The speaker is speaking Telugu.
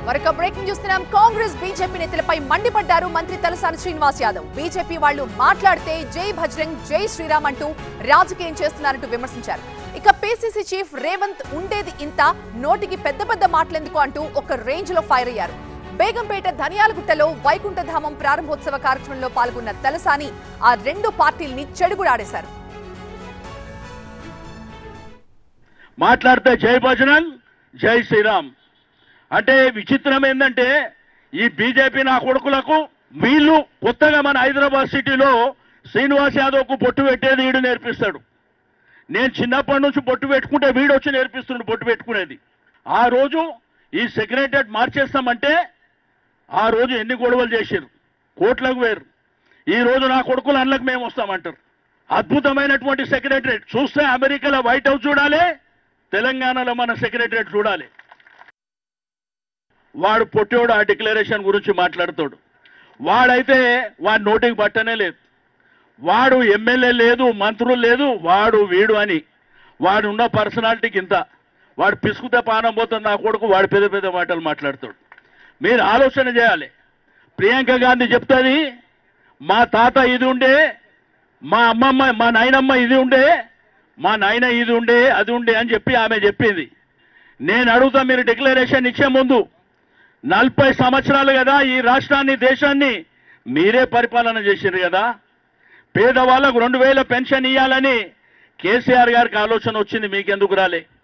మరొక బ్రేకింగ్ చూస్తున్నాం కాంగ్రెస్ బీజేపీ నేతలపై మండిపడ్డారు మంత్రి తలసాని శ్రీనివాస్ యాదవ్ బీజేపీ వాళ్ళు మాట్లాడితే జై భజ్రంగ్ జై శ్రీరామ్ అంటూ రాజకీయం చేస్తున్నారంటూ విమర్శించారు ఇక పీసీసీ చీఫ్ రేవంత్ ఉండేది ఇంత నోటికి పెద్ద పెద్ద మాటలెందుకు అంటూ ఒక రేంజ్ లో ఫైర్ అయ్యారు బేగంపేట ధనియాలగుట్టలో వైకుంఠధామం ప్రారంభోత్సవ కార్యక్రమంలో పాల్గొన్న తలసాని ఆ రెండు పార్టీల్ని చెడుగుడాడేశారు మాట్లాడితే జై భజనల్ జై శ్రీరామ్ అంటే విచిత్రం ఏంటంటే ఈ బీజేపీ నా కొడుకులకు వీళ్ళు కొత్తగా మన హైదరాబాద్ సిటీలో శ్రీనివాస్ యాదవ్కు బొట్టు పెట్టేది వీడు నేర్పిస్తాడు నేను చిన్నప్పటి నుంచి బొట్టు పెట్టుకుంటే వీడు వచ్చి నేర్పిస్తున్నాడు బొట్టు పెట్టుకునేది ఆ రోజు ఈ సెక్రటరియట్ మార్చేస్తామంటే ఆ రోజు ఎన్ని గొడవలు చేశారు కోట్లకు వేరు ఈ రోజు నా కొడుకులు అన్నలకు మేము వస్తామంటారు అద్భుతమైనటువంటి సెక్రటరియట్ చూస్తే అమెరికాలో వైట్ హౌస్ చూడాలి తెలంగాణలో మన సెక్రటరియట్ చూడాలి వాడు పొట్టోడు ఆ డిక్లరేషన్ గురించి మాట్లాడతాడు వాడైతే వాడి నోటికి పట్టనే లేదు వాడు ఎమ్మెల్యే లేదు మంత్రులు లేదు వాడు వీడు అని వాడు ఉన్న పర్సనాలిటీకి ఇంత వాడు పిసుకుతే పానం పోతుంది నా కొడుకు వాడు పెద్ద పెద్ద మాటలు మాట్లాడతాడు మీరు ఆలోచన చేయాలి ప్రియాంక గాంధీ చెప్తుంది మా తాత ఇది ఉండే మా అమ్మమ్మ మా నాయనమ్మ ఇది ఉండే మా నాయన ఇది ఉండే అది ఉండే అని చెప్పి ఆమె చెప్పింది నేను అడుగుతా మీరు డిక్లరేషన్ ఇచ్చే ముందు నలభై సంవత్సరాలు కదా ఈ రాష్ట్రాన్ని దేశాన్ని మీరే పరిపాలన చేశారు కదా పేదవాళ్ళకు రెండు వేల పెన్షన్ ఇవ్వాలని కేసీఆర్ గారికి ఆలోచన వచ్చింది మీకెందుకు రాలే